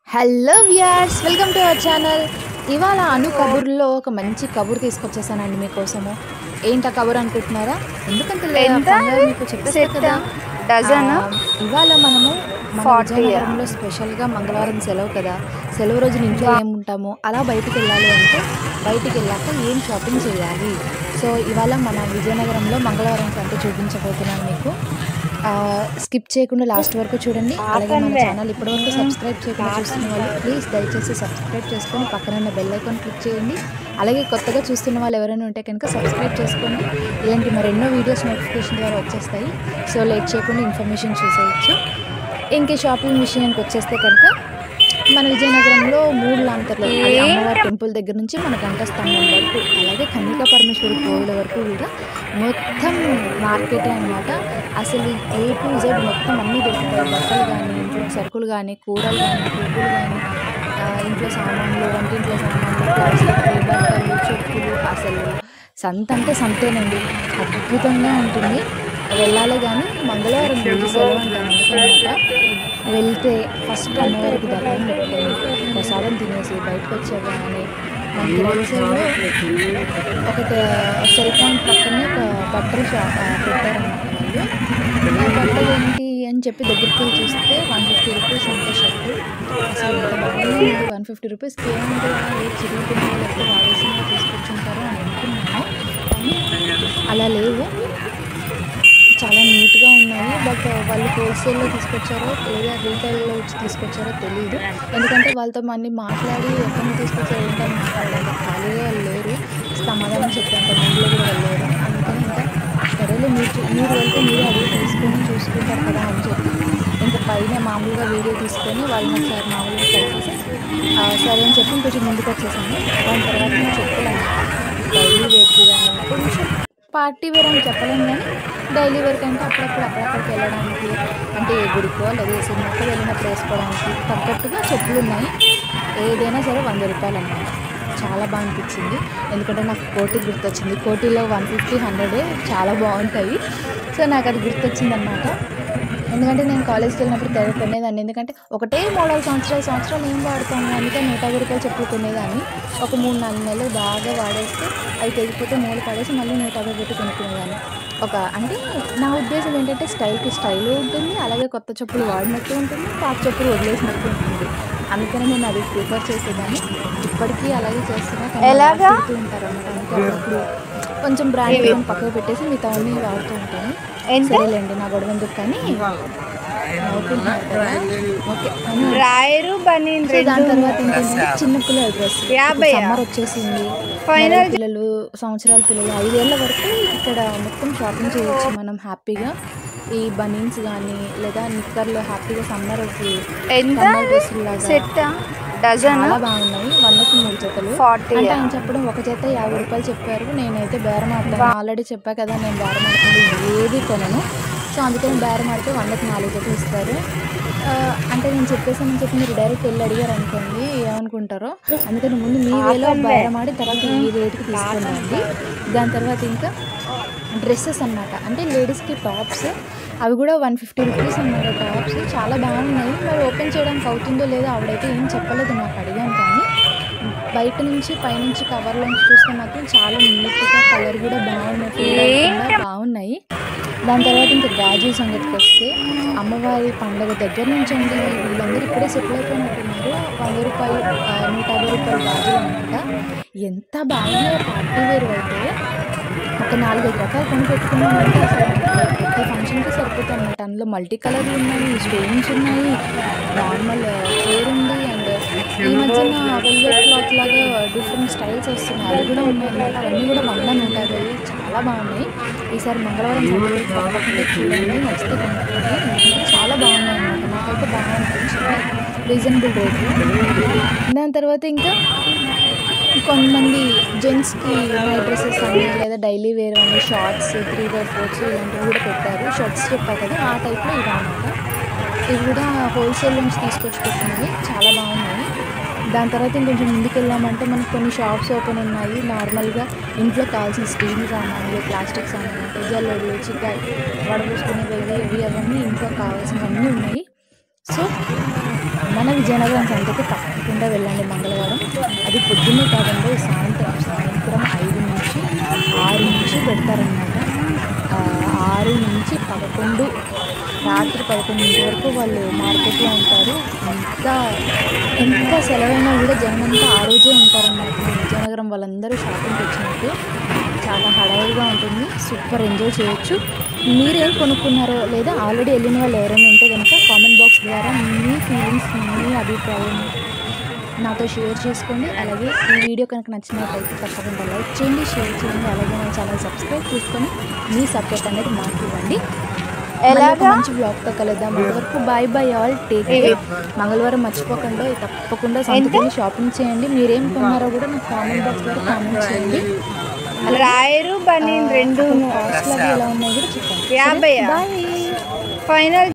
Hello viewers welcome to our channel ఇవాళ అను కబుర్లో ఒక మంచి కబుర్ తీసుకొచ్చేసానండి మీకోసము ఏంటి ఆ కబుర్ అనుకుంటున్నారా ఎందుకంటే లే- ఎంత? ఫంగా మీకు చెప్పేస్తా సెట్ కదా డజన్ ఆ, ఇవాళ మనము మన 40. విజయనగరంలో స్పెషల్గా మంగళవారం సెలవు కదా సెలవు రోజున ఇంట్లో ఏముంటాము అలా బయటికి వెళ్ళాలి అంటే బయటికి వెళ్ళాక ఏం షాపింగ్ చేయాలి సో ఇవాళ మన విజయనగరంలో మంగళవారం సంత చూపించబోతున్నాను మీకు స్కిప్ చేయకుండా లాస్ట్ వరకు చూడండి అలాగే మన ఆపండి. ఛానల్ ఇప్పటివరకు సబ్స్క్రైబ్ చేయకుండా చూస్తున్న వాళ్ళు ప్లీజ్ దయచేసి సబ్స్క్రైబ్ చేసుకొని పక్కన ఉన్న బెల్ ఐకాన్ క్లిక్ చేయండి అలాగే కొత్తగా చూస్తున్న వాళ్ళు ఎవరైనా ఉంటే కనుక సబ్స్క్రైబ్ చేసుకోండి ఇలాంటి మరెన్నో వీడియోస్ నోటిఫికేషన్ ద్వారా వచ్చేస్తాయి సో లేట్ చేయకుండా ఇన్ఫర్మేషన్ చూసేయచ్చు ఇంక షాపింగ్ విషయానికి వచ్చేస్తే కనుక మన విజయనగరంలో మూడు లాంతర్లు అదే అమ్మవారి టెంపుల్ దగ్గర నుంచి మన గంట స్తంభం వరకు అలాగే కన్నికా పరమేశ్వరి కోవిల వరకు కూడా మొత్తం మార్కెటే అన్నమాట అసలు ఏ టు జెడ్ మొత్తం అన్నీ దొరుకుతాయి బట్టలు కానీ ఇంట్లో సరుకులు కానీ కూరలు కానీ పువ్వులు కానీ ఆ, ఇంట్లో సామాన్లు వంటింట్లో సామాన్లు ప్లాస్టిక్ బట్టలు చెప్పులు అసలు సంత అంటే సంతేనండి అద్భుతంగా ఉంటుంది వెళ్ళాలి కానీ మంగళవారం రోజు సెలవు అంటాం ఎందుకనమాట వెళ్తే ఫస్ట్ అమ్మవారికి దండం పెట్టుకొని ప్రసాదం తినేసి బయటకు వచ్చేవాని మనకి రైల్సేలో ఒకటి సెల్ ఫోన్ పక్కనే ఒక బట్టల షాప్ పెట్టారన్నమాట వాళ్ళు ఆ బట్టలు ఏంటి అని చెప్పి దగ్గరికి వెళ్ళి చూస్తే వన్ ఫిఫ్టీ రూపీస్ అంత షర్ట్ అసలు ఎంత బాగుంది వన్ ఫిఫ్టీ రూపీస్కి ఏముంది ఏ చిరుగుతుందో లేకపోతే వాడేసిందో తీసుకొచ్చుంటారో అని అనుకున్నాను కానీ అలా లేవు చాలా నీట్గా ఉన్నాయి బట్ వాళ్ళు హోల్సేల్లో తీసుకొచ్చారో లేదా రీటైల్లో వచ్చి తీసుకొచ్చారో తెలియదు ఎందుకంటే వాళ్ళతో మళ్ళీ మాట్లాడి ఎక్కడ నుంచి తీసుకొచ్చారో ఏంటని మాట్లాడాలి ఖాళీగా వాళ్ళు లేరు సమాధానం చెప్పేంత ముందులో కూడా వాళ్ళు లేరు అందుకని ఇంకా సరేలే మీరు చూ- మీరు వెళ్తే మీరు అడిగి తీసుకొని చూసుకుంటారు కదా అని చెప్పి ఇంకా పైన మామూలుగా వీడియో తీసుకొని వాళ్ళని ఒకసారి మామూలుగా కలిసేసి ఆ, సరే అని చెప్పి కొంచెం ముందుకు వచ్చేసాను దాని తర్వాత నేను చెప్పాను డైలీ వేర్కి కానీ కొంచెం పార్టీ వేర్ అని చెప్పలేము కానీ డైలీ వేర్ కంటే అప్పుడప్పుడు అక్కడక్కడికి వెళ్ళడానికి అంటే ఏ గుడికో లేదా ఏ సినిమాకో వెళ్ళినప్పుడు వేసుకోవడానికి తగ్గట్టుగా చెప్పులు ఉన్నాయి ఏదైనా సరే వంద రూపాయలు అన్నమాట చాలా బాగా అనిపించింది ఎందుకంటే నాకు కోటి గుర్తొచ్చింది కోటిలో వన్ ఫిఫ్టీ హండ్రెడ్ చాలా బాగుంటాయి సో నాకు అది గుర్తొచ్చింది అనమాట ఎందుకంటే నేను కాలేజ్కి వెళ్ళినప్పుడు తెగ కొనేదాన్ని ఎందుకంటే ఒకటే మోడల్ సంవత్సరాలు సంవత్సరాలు ఏం వాడతాను అందుకే నూట యాభై రూపాయలు చెప్పులు కొనేదాన్ని ఒక మూడు నాలుగు నెలలు బాగా వాడేస్తే అవి తెగిపోతే మూడు పడేసి మళ్ళీ నూట యాభై పెట్టి కొనుక్కునేదాన్ని ఒక అంటే నా ఉద్దేశం ఏంటంటే స్టైల్కి స్టైల్ ఉంటుంది అలాగే కొత్త చెప్పులు వాడినట్టు ఉంటుంది పాత చెప్పులు వదిలేసినట్టు ఉంటుంది అందుకని నేను అది ప్రిఫర్ చేసేదాన్ని ఇప్పటికీ అలాగే చేస్తున్నా కానీ ఎలాగా? తిడుతూ ఉంటారు అన్నమాట అందుకే అప్పుడప్పుడు కొంచెం బ్రాండ్ పక్కకు పెట్టేసి మిగతా అన్ని వాడుతూ ఉంటాను ఎంత? సరేలేండి నా గొడవ ఎందుకు కానీ నవ్వుకుంటున్నారు కదా. ఓకే అని రాయరు బనీన్ సో దాని రెండు తర్వాత ఏంటంటే చిన్న పిల్లల డ్రెస్ యాభైయా? సమ్మర్ వచ్చేసింది Final నెలల పిల్లలు సంవత్సరాల పిల్లలు ఐదేళ్ల వరకు ఇక్కడ మొత్తం షాపింగ్ చేయొచ్చు మనం హ్యాపీగా ఈ బనీన్స్ కానీ లేదా నిక్కర్లు హ్యాపీగా సమ్మర్కి ఎంత డ్రెస్సులు లాగా సెట్ డజన్ చాలా బాగున్నాయి వందకి మూడు జతలు ఫార్టీ అంటే ఆయన చెప్పడం ఒక జత యాభై రూపాయలు చెప్పారు నేనైతే బేరం ఆడతాను ఆల్రెడీ చెప్పా కదా నేను బేరం ఆడుతుంది ఏది కొనను సో అందుకని బేరం ఆడితే వందకి నాలుగు జతలు ఇస్తారు ఆ, అంటే నేను చెప్పేసానని చెప్పి మీరు డైరెక్ట్ వెళ్ళి అడిగారు అనుకోండి ఏమనుకుంటారో అందుకని ముందు మీ వేలో బేరం ఆడి తర్వాత ఈ రేటుకి తీసుకున్నాండి దాని తర్వాత ఇంకా డ్రెస్సెస్ అన్నమాట అంటే లేడీస్కి టాప్స్ అవి కూడా వన్ ఫిఫ్టీ రూపీస్ అన్నమాట టాప్స్ చాలా బాగున్నాయి మరి ఓపెన్ చేయడానికి అవుతుందో లేదో ఆవిడైతే ఏం చెప్పలేదు నాకు అడిగాను కానీ బయట నుంచి పైనుంచి కవర్లో నుంచి చూస్తే మాత్రం చాలా నీట్గా కలర్ కూడా బాగున్నాయి fade అవ్వకుండా బాగున్నాయి దాని తర్వాత ఇంకా గాజుల సంగతికి వస్తే అమ్మవారి పండగ దగ్గర నుంచి అండి వీళ్ళందరూ ఇప్పుడే సెటిల్ అయిపోయినట్టున్నారు వంద రూపాయలు ఆ, నూట యాభై రూపాయలు గాజులు అనమాట ఎంత బాగున్నాయో పార్టీ వేరు అయితే ఒక నాలుగైదు రకాలు కొని పెట్టుకున్నామంటే అసలు ప్రతి ఫంక్షన్కి సరిపోతాయి అనమాట అందులో మల్టీ కలర్లు ఉన్నాయి స్టోన్స్ ఉన్నాయి నార్మల్ ఫ్లోర్ ఉంది అండ్ ఈ మధ్యన వెల్వెట్ క్లాత్ లాగా డిఫరెంట్ స్టైల్స్ వస్తున్నాయి అవి కూడా ఉన్నాయి అనమాట అవన్నీ కూడా వంద నూట యాభై చాలా బాగున్నాయి ఈసారి మంగళవారం సంగతి తప్పకుండా చూడండి నచ్చితే కొనుక్కోండి చాలా బాగున్నాయి అనమాట నాకైతే బాగా అనిపించింది రీజనబుల్ రేట్లు దాని తర్వాత ఇంకా కొంతమంది జెంట్స్కి నైట్ డ్రెస్సెస్ అని లేదా డైలీ వేర్ అని షార్ట్స్ త్రీ బై ఫోర్స్ ఇలాంటివి కూడా పెట్టారు షర్ట్స్ చెప్పా కదా ఆ టైప్లో ఇవి అనమాట ఇవి కూడా హోల్సేల్ నుంచి తీసుకొచ్చి పెట్టినవి చాలా బాగున్నాయి దాని తర్వాత ఇంకొంచెం ముందుకు వెళ్ళామంటే మనకు కొన్ని షాప్స్ ఓపెన్ ఉన్నాయి నార్మల్గా ఇంట్లో కావాల్సిన స్టీల్ సామాన్లు ప్లాస్టిక్ సామాన్లు జల్లెలు చికాయ్ వడబోసుకునేవి ఇవి ఇవి అవన్నీ ఇంట్లో కావాల్సినవన్నీ ఉన్నాయి సో మన విజయనగరం సంతకి తప్పకుండా వెళ్ళండి మంగళవారం అది పొద్దున్నే కాదండి సాయంత్రం సాయంత్రం ఐదు నుంచి ఆరు నుంచి పెడతారనమాట ఆ, ఆరు నుంచి పదకొండు రాత్రి పదకొండింటి వరకు వాళ్ళు మార్కెట్లో ఉంటారు ఎంత ఎంత సెలవైనా కూడా జనమంతా ఆ రోజే ఉంటారన్నమాట మన విజయనగరం వాళ్ళందరూ షాపింగ్కి వచ్చినట్టు చాలా హడావుడిగా ఉంటుంది సూపర్ ఎంజాయ్ చేయొచ్చు మీరేం కొనుక్కున్నారో లేదా ఆల్రెడీ వెళ్ళిన వాళ్ళు ఎవరైనా ఉంటే కనుక కామెంట్ బాక్స్ ద్వారా మీ ఫీలింగ్స్ మీ అభిప్రాయం నాతో షేర్ చేసుకోండి అలాగే ఈ వీడియో కనుక నచ్చినట్లయితే తప్పకుండా లైక్ చేయండి షేర్ చేయండి అలాగే నా ఛానల్ సబ్స్క్రైబ్ చేసుకొని మీ సపోర్ట్ అనేది మాకు ఇవ్వండి మళ్ళీ ఒక ఎలాగా? మంచి బ్లాగ్తో కలుద్దాం అంతవరకు bye bye all take care మంగళవారం మర్చిపోకుండా తప్పకుండా సంతకెళ్ళి షాపింగ్ చేయండి మీరేం కొన్నారో కూడా నాకు కామెంట్ బాక్స్ ద్వారా కామెంట్ చేయండి రాయరు బనీన్ రెండు కాస్ట్ అవి ఎలా ఉన్నాయో కూడా చెప్పండి యాభై బాయ్ ఫైనల్